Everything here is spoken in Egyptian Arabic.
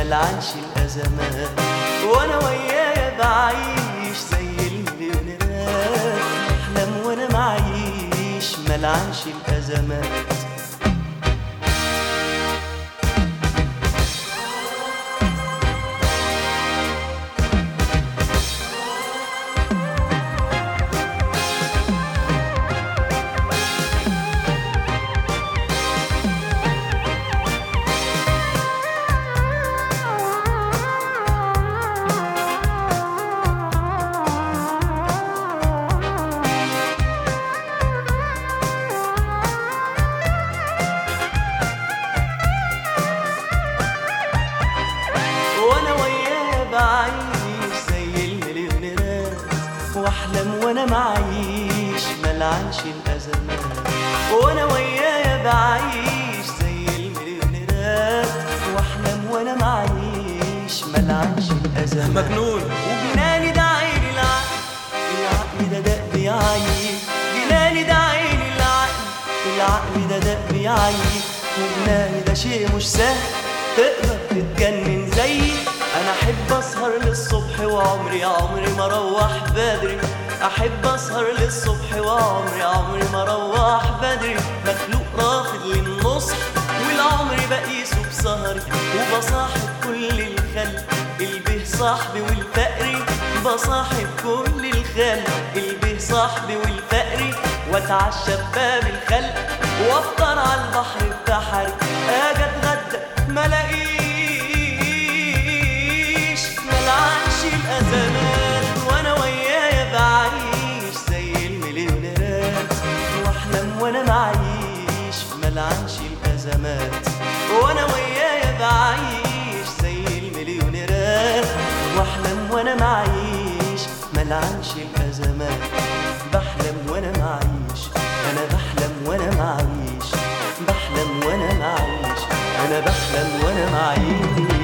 ملعنش الأزمات وأنا ويايا بعيش زي المليونيرات أحلم وأنا معيش ملعنش الأزمات وانا وياه بعيش زي المليونيرات واحلم وانا معيش ملعنش الازمات وانا وياه بعيش زي المليونيرات واحلم وانا معيش ملعنش الازمات مجنون وجناني ده عيني العقل العقل ده دق بيعيي جناني ده عيني العقل العقل ده دق بيعيي وجناني ده شيء مش سهل تقدر تتجنن زيي انا احب اسهر للصبح وعمري عمري ما اروح بدري احب اسهر للصبح وعمري عمري ما اروح بدري مخلوق رافض للنصح والعمر بقيسه بسهري وبصاحب كل الخلق البه صاحبي والفقري بصاحب كل الخلق البه صاحبي والفقري واتعشى بباب الخلق وافطر على البحر بتحري اجي اتغدى ملاقيش ملعنش الازمات وانا ويايا بعيش زي المليونيرات واحلم وانا معيش ملعنش الازمات وانا ويايا بعيش زي المليونيرات واحلم وانا معيش ملعنش الازمات بحلم وانا معيش انا بحلم وانا معيش بحلم وانا معيش انا بحلم وانا معيش